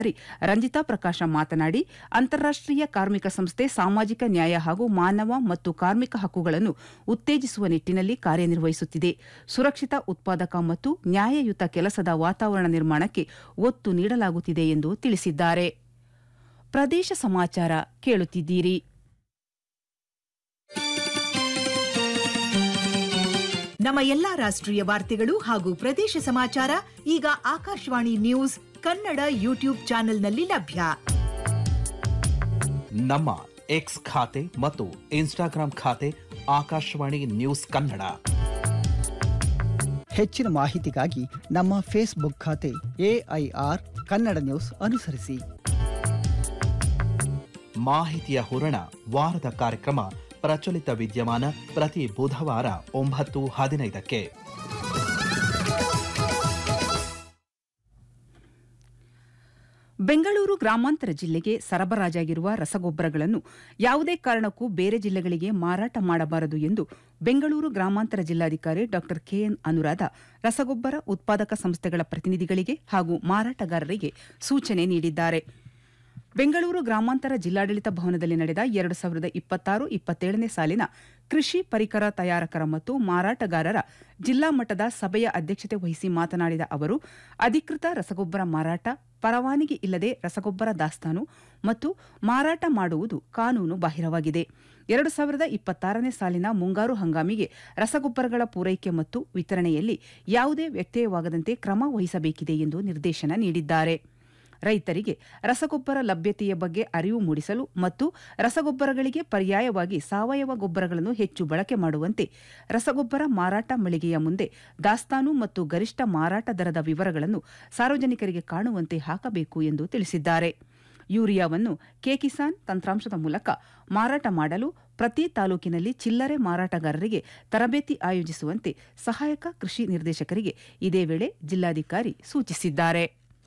ರಂಜಿತಾ ಪ್ರಕಾಶ ಮಾತನಾಡಿ ಅಂತಾರಾಷ್ಟೀಯ ಕಾರ್ಮಿಕ ಸಂಸ್ಥೆ ಸಾಮಾಜಿಕ ನ್ಯಾಯ ಹಾಗೂ ಮಾನವ ಮತ್ತು ಕಾರ್ಮಿಕ ಹಕ್ಕುಗಳನ್ನು ಉತ್ತೇಜಿಸುವ ನಿಟ್ಟಿನಲ್ಲಿ ಕಾರ್ಯನಿರ್ವಹಿಸುತ್ತಿದೆ ಸುರಕ್ಷಿತ ಉತ್ಪಾದಕ ಮತ್ತು ನ್ಯಾಯಯುತ ಕೆಲಸದ ವಾತಾವರಣ ನಿರ್ಮಾಣಕ್ಕೆ ಒತ್ತು ನೀಡಲಾಗುತ್ತಿದೆ ಎಂದು ತಿಳಿಸಿದ್ದಾರೆ ಪ್ರದೇಶ ಸಮಾಚಾರ ಕೇಳುತ್ತಿದ್ದೀರಿ ನಮ್ಮ ಎಲ್ಲಾ ರಾಷ್ಟ್ರೀಯ ವಾರ್ತೆಗಳು ಹಾಗೂ ಪ್ರದೇಶ ಸಮಾಚಾರ ಈಗ ಆಕಾಶವಾಣಿ ನ್ಯೂಸ್ ಕನ್ನಡ ಯೂಟ್ಯೂಬ್ ಚಾನೆಲ್ನಲ್ಲಿ ಲಭ್ಯ ನಮ್ಮ ಎಕ್ಸ್ ಖಾತೆ ಮತ್ತು ಇನ್ಸ್ಟಾಗ್ರಾಂ ಖಾತೆ ಆಕಾಶವಾಣಿ ನ್ಯೂಸ್ ಕನ್ನಡ ಹೆಚ್ಚಿನ ಮಾಹಿತಿಗಾಗಿ ನಮ್ಮ ಫೇಸ್ಬುಕ್ ಖಾತೆ ಎಐಆರ್ ಕನ್ನಡ ನ್ಯೂಸ್ ಅನುಸರಿಸಿ ಮಾಹಿತಿಯ ಹೂರಣ ವಾರದ ಕಾರ್ಯಕ್ರಮ ಪ್ರಚಲಿತ ವಿದ್ಯಮಾನ ಪ್ರತಿ ಬುಧವಾರ ಒಂಬತ್ತು ಹದಿನೈದಕ್ಕೆ ಬೆಂಗಳೂರು ಗ್ರಾಮಾಂತರ ಜಿಲ್ಲೆಗೆ ಸರಬರಾಜಾಗಿರುವ ರಸಗೊಬ್ಬರಗಳನ್ನು ಯಾವುದೇ ಕಾರಣಕ್ಕೂ ಬೇರೆ ಜಿಲ್ಲೆಗಳಿಗೆ ಮಾರಾಟ ಮಾಡಬಾರದು ಎಂದು ಬೆಂಗಳೂರು ಗ್ರಾಮಾಂತರ ಜಿಲ್ಲಾಧಿಕಾರಿ ಡಾ ಕೆಎನ್ ಅನುರಾಧ ರಸಗೊಬ್ಬರ ಉತ್ಪಾದಕ ಸಂಸ್ಥೆಗಳ ಪ್ರತಿನಿಧಿಗಳಿಗೆ ಹಾಗೂ ಮಾರಾಟಗಾರರಿಗೆ ಸೂಚನೆ ನೀಡಿದ್ದಾರೆ ಬೆಂಗಳೂರು ಗ್ರಾಮಾಂತರ ಜಿಲ್ಲಾಡಳಿತ ಭವನದಲ್ಲಿ ನಡೆದ ಎರಡು ಸಾವಿರದ ಇಪ್ಪತ್ತಾರು ಇಪ್ಪತ್ತೇಳನೇ ಸಾಲಿನ ಕೃಷಿ ಪರಿಕರ ತಯಾರಕರ ಮತ್ತು ಮಾರಾಟಗಾರರ ಜಿಲ್ಲಾ ಮಟ್ಟದ ಸಭೆಯ ಅಧ್ಯಕ್ಷತೆ ವಹಿಸಿ ಮಾತನಾಡಿದ ಅವರು ಅಧಿಕೃತ ರಸಗೊಬ್ಬರ ಮಾರಾಟ ಪರವಾನಗಿ ಇಲ್ಲದೆ ರಸಗೊಬ್ಬರ ದಾಸ್ತಾನು ಮತ್ತು ಮಾರಾಟ ಮಾಡುವುದು ಕಾನೂನು ಬಾಹಿರವಾಗಿದೆ ಎರಡು ಸಾವಿರದ ಇಪ್ಪತ್ತಾರನೇ ಸಾಲಿನ ಮುಂಗಾರು ಹಂಗಾಮಿಗೆ ರಸಗೊಬ್ಬರಗಳ ಪೂರೈಕೆ ಮತ್ತು ವಿತರಣೆಯಲ್ಲಿ ಯಾವುದೇ ವ್ಯತ್ಯಯವಾಗದಂತೆ ಕ್ರಮ ವಹಿಸಬೇಕಿದೆ ಎಂದು ನಿರ್ದೇಶನ ನೀಡಿದ್ದಾರೆ ರೈತರಿಗೆ ರಸಗೊಬ್ಬರ ಲಭ್ಯತೆಯ ಬಗ್ಗೆ ಅರಿವು ಮೂಡಿಸಲು ಮತ್ತು ರಸಗೊಬ್ಬರಗಳಿಗೆ ಪರ್ಯಾಯವಾಗಿ ಸಾವಯವ ಗೊಬ್ಬರಗಳನ್ನು ಹೆಚ್ಚು ಬಳಕೆ ಮಾಡುವಂತೆ ರಸಗೊಬ್ಬರ ಮಾರಾಟ ಮಳಿಗೆಯ ಮುಂದೆ ದಾಸ್ತಾನು ಮತ್ತು ಗರಿಷ್ಠ ಮಾರಾಟ ದರದ ವಿವರಗಳನ್ನು ಸಾರ್ವಜನಿಕರಿಗೆ ಕಾಣುವಂತೆ ಹಾಕಬೇಕು ಎಂದು ತಿಳಿಸಿದ್ದಾರೆ ಯೂರಿಯಾವನ್ನು ಕೆಕಿಸಾನ್ ತಂತ್ರಾಂಶದ ಮೂಲಕ ಮಾರಾಟ ಮಾಡಲು ಪ್ರತಿ ತಾಲೂಕಿನಲ್ಲಿ ಚಿಲ್ಲರೆ ಮಾರಾಟಗಾರರಿಗೆ ತರಬೇತಿ ಆಯೋಜಿಸುವಂತೆ ಸಹಾಯಕ ಕೃಷಿ ನಿರ್ದೇಶಕರಿಗೆ ಇದೇ ವೇಳೆ ಜಿಲ್ಲಾಧಿಕಾರಿ ಸೂಚಿಸಿದ್ದಾರೆ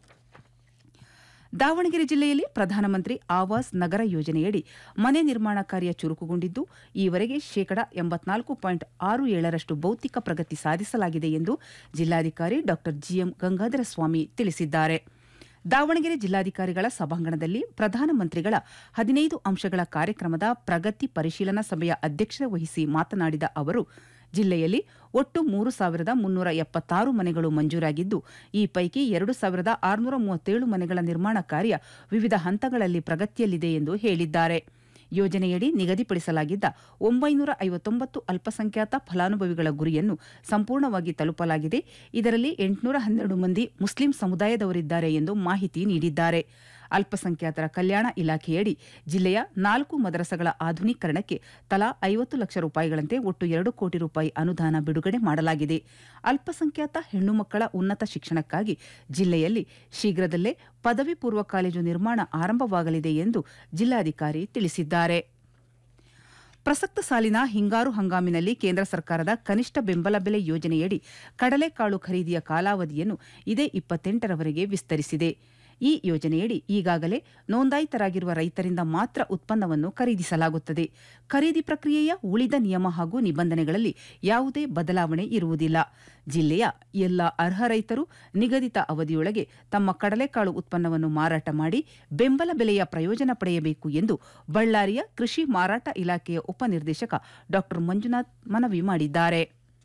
ದಾವಣಗೆರೆ ಜಿಲ್ಲೆಯಲ್ಲಿ ಪ್ರಧಾನಮಂತ್ರಿ ಆವಾಸ್ ನಗರ ಯೋಜನೆಯಡಿ ಮನೆ ನಿರ್ಮಾಣ ಕಾರ್ಯ ಚುರುಕುಗೊಂಡಿದ್ದು ಈವರೆಗೆ ಶೇಕಡ ಎಂಬತ್ನಾಲ್ಕು ಪಾಯಿಂಟ್ ಆರು ಏಳರಷ್ಟು ಭೌತಿಕ ಪ್ರಗತಿ ಸಾಧಿಸಲಾಗಿದೆ ಎಂದು ಜಿಲ್ಲಾಧಿಕಾರಿ ಡಾ ಜಿಎಂ ಗಂಗಾಧರ ಸ್ವಾಮಿ ತಿಳಿಸಿದ್ದಾರೆ ದಾವಣಗೆರೆ ಜಿಲ್ಲಾಧಿಕಾರಿಗಳ ಸಭಾಂಗಣದಲ್ಲಿ ಪ್ರಧಾನಮಂತ್ರಿಗಳ ಹದಿನೈದು ಅಂಶಗಳ ಕಾರ್ಯಕ್ರಮದ ಪ್ರಗತಿ ಪರಿಶೀಲನಾ ಸಭೆಯ ಅಧ್ಯಕ್ಷತೆ ವಹಿಸಿ ಮಾತನಾಡಿದ ಅವರು ಜಿಲ್ಲೆಯಲ್ಲಿ ಒಟ್ಟು ಮೂರು ಸಾವಿರದ ಮುನ್ನೂರ ಎಪ್ಪತ್ತಾರು ಮನೆಗಳು ಮಂಜೂರಾಗಿದ್ದು ಈ ಪೈಕಿ ಎರಡು ಸಾವಿರದ ಆರುನೂರ ಮೂವತ್ತೇಳು ಮನೆಗಳ ನಿರ್ಮಾಣ ಕಾರ್ಯ ವಿವಿಧ ಹಂತಗಳಲ್ಲಿ ಪ್ರಗತಿಯಲ್ಲಿದೆ ಎಂದು ಹೇಳಿದ್ದಾರೆ ಯೋಜನೆಯಡಿ ನಿಗದಿಪಡಿಸಲಾಗಿದ್ದ ಒಂಬೈನೂರ ಐವತ್ತೊಂಬತ್ತು ಅಲ್ಪಸಂಖ್ಯಾತ ಫಲಾನುಭವಿಗಳ ಗುರಿಯನ್ನು ಸಂಪೂರ್ಣವಾಗಿ ತಲುಪಲಾಗಿದೆ ಇದರಲ್ಲಿ ಎಂಟುನೂರ ಹನ್ನೆರಡು ಮಂದಿ ಮುಸ್ಲಿಂ ಸಮುದಾಯದವರಿದ್ದಾರೆ ಎಂದು ಮಾಹಿತಿ ನೀಡಿದ್ದಾರೆ ಅಲ್ಪಸಂಖ್ಯಾತರ ಕಲ್ಯಾಣ ಇಲಾಖೆಯಡಿ ಜಿಲ್ಲೆಯ ನಾಲ್ಕು ಮದರಸಗಳ ಆಧುನೀಕರಣಕ್ಕೆ ತಲಾ ಐವತ್ತು ಲಕ್ಷ ರೂಪಾಯಿಗಳಂತೆ ಒಟ್ಟು ಎರಡು ಕೋಟಿ ರೂಪಾಯಿ ಅನುದಾನ ಬಿಡುಗಡೆ ಮಾಡಲಾಗಿದೆ ಅಲ್ಪಸಂಖ್ಯಾತ ಹೆಣ್ಣು ಮಕ್ಕಳ ಉನ್ನತ ಶಿಕ್ಷಣಕ್ಕಾಗಿ ಜಿಲ್ಲೆಯಲ್ಲಿ ಶೀಘ್ರದಲ್ಲೇ ಪದವಿ ಪೂರ್ವ ಕಾಲೇಜು ನಿರ್ಮಾಣ ಆರಂಭವಾಗಲಿದೆ ಎಂದು ಜಿಲ್ಲಾಧಿಕಾರಿ ತಿಳಿಸಿದ್ದಾರೆ ಪ್ರಸಕ್ತ ಸಾಲಿನ ಹಿಂಗಾರು ಹಂಗಾಮಿನಲ್ಲಿ ಕೇಂದ್ರ ಸರ್ಕಾರದ ಕನಿಷ್ಠ ಬೆಂಬಲ ಬೆಲೆ ಯೋಜನೆಯಡಿ ಕಡಲೆಕಾಳು ಖರೀದಿಯ ಕಾಲಾವಧಿಯನ್ನು ಇದೇ ಇಪ್ಪತ್ತೆಂಟರವರೆಗೆ ವಿಸ್ತರಿಸಿದೆ ಈ ಯೋಜನೆಯಡಿ ಈಗಾಗಲೇ ನೋಂದಾಯಿತರಾಗಿರುವ ರೈತರಿಂದ ಮಾತ್ರ ಉತ್ಪನ್ನವನ್ನು ಖರೀದಿಸಲಾಗುತ್ತದೆ ಖರೀದಿ ಪ್ರಕ್ರಿಯೆಯ ಉಳಿದ ನಿಯಮ ಹಾಗೂ ನಿಬಂಧನೆಗಳಲ್ಲಿ ಯಾವುದೇ ಬದಲಾವಣೆ ಇರುವುದಿಲ್ಲ ಜಿಲ್ಲೆಯ ಎಲ್ಲ ಅರ್ಹ ರೈತರು ನಿಗದಿತ ಅವಧಿಯೊಳಗೆ ತಮ್ಮ ಕಡಲೆಕಾಳು ಉತ್ಪನ್ನವನ್ನು ಮಾರಾಟ ಮಾಡಿ ಬೆಂಬಲ ಬೆಲೆಯ ಪ್ರಯೋಜನ ಪಡೆಯಬೇಕು ಎಂದು ಬಳ್ಳಾರಿಯ ಕೃಷಿ ಮಾರಾಟ ಇಲಾಖೆಯ ಉಪನಿರ್ದೇಶಕ ಡಾ ಮಂಜುನಾಥ್ ಮನವಿ ಮಾಡಿದ್ದಾರೆ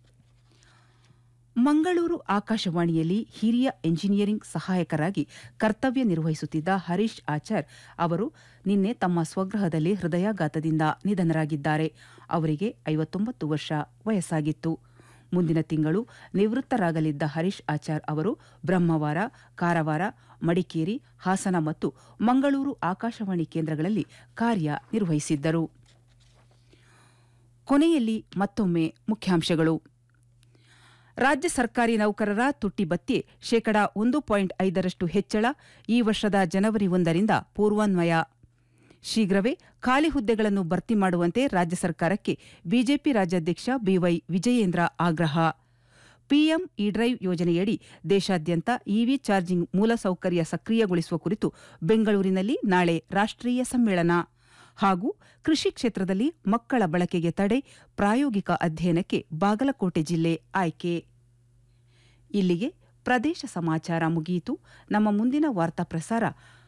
ಮಂಗಳೂರು ಆಕಾಶವಾಣಿಯಲ್ಲಿ ಹಿರಿಯ ಎಂಜಿನಿಯರಿಂಗ್ ಸಹಾಯಕರಾಗಿ ಕರ್ತವ್ಯ ನಿರ್ವಹಿಸುತ್ತಿದ್ದ ಹರೀಶ್ ಆಚಾರ್ ಅವರು ನಿನ್ನೆ ತಮ್ಮ ಸ್ವಗೃಹದಲ್ಲಿ ಹೃದಯಾಘಾತದಿಂದ ನಿಧನರಾಗಿದ್ದಾರೆ ಅವರಿಗೆ ಐವತ್ತೊಂಬತ್ತು ವರ್ಷ ವಯಸ್ಸಾಗಿತ್ತು ಮುಂದಿನ ತಿಂಗಳು ನಿವೃತ್ತರಾಗಲಿದ್ದ ಹರೀಶ್ ಆಚಾರ್ ಅವರು ಬ್ರಹ್ಮವಾರ ಕಾರವಾರ ಮಡಿಕೇರಿ ಹಾಸನ ಮತ್ತು ಮಂಗಳೂರು ಆಕಾಶವಾಣಿ ಕೇಂದ್ರಗಳಲ್ಲಿ ಕಾರ್ಯ ನಿರ್ವಹಿಸಿದ್ದರು ಕೊನೆಯಲ್ಲಿ ಮತ್ತೊಮ್ಮೆ ಮುಖ್ಯಾಂಶಗಳು ರಾಜ್ಯ ಸರ್ಕಾರಿ ನೌಕರರ ತುಟ್ಟಿ ಭತ್ಯೆ ಶೇಕಡಾ ಒಂದು ಪಾಯಿಂಟ್ ಐದರಷ್ಟು ಹೆಚ್ಚಳ ಈ ವರ್ಷದ ಜನವರಿ ಒಂದರಿಂದ ಪೂರ್ವಾನ್ವಯ ಶೀಘ್ರವೇ ಖಾಲಿ ಹುದ್ದೆಗಳನ್ನು ಭರ್ತಿ ಮಾಡುವಂತೆ ರಾಜ್ಯ ಸರ್ಕಾರಕ್ಕೆ ಬಿಜೆಪಿ ರಾಜ್ಯಾಧ್ಯಕ್ಷ ಬಿವೈ ವಿಜಯೇಂದ್ರ ಆಗ್ರಹ ಪಿಎಂ ಇ ಡ್ರೈವ್ ಯೋಜನೆಯಡಿ ದೇಶಾದ್ಯಂತ ಇವಿ ಚಾರ್ಜಿಂಗ್ ಮೂಲಸೌಕರ್ಯ ಸಕ್ರಿಯಗೊಳಿಸುವ ಕುರಿತು ಬೆಂಗಳೂರಿನಲ್ಲಿ ನಾಳೆ ರಾಷ್ಟ್ರೀಯ ಸಮ್ಮೇಳನ ಹಾಗೂ ಕೃಷಿ ಕ್ಷೇತ್ರದಲ್ಲಿ ಮಕ್ಕಳ ಬಳಕೆಗೆ ತಡೆ ಪ್ರಾಯೋಗಿಕ ಅಧ್ಯಯನಕ್ಕೆ ಬಾಗಲಕೋಟೆ ಜಿಲ್ಲೆ ಆಯ್ಕೆ ಇಲ್ಲಿಗೆ ಪ್ರದೇಶ ಸಮಾಚಾರ ಮುಗಿಯಿತು ನಮ್ಮ ಮುಂದಿನ ವಾರ್ತಾ ಪ್ರಸಾರ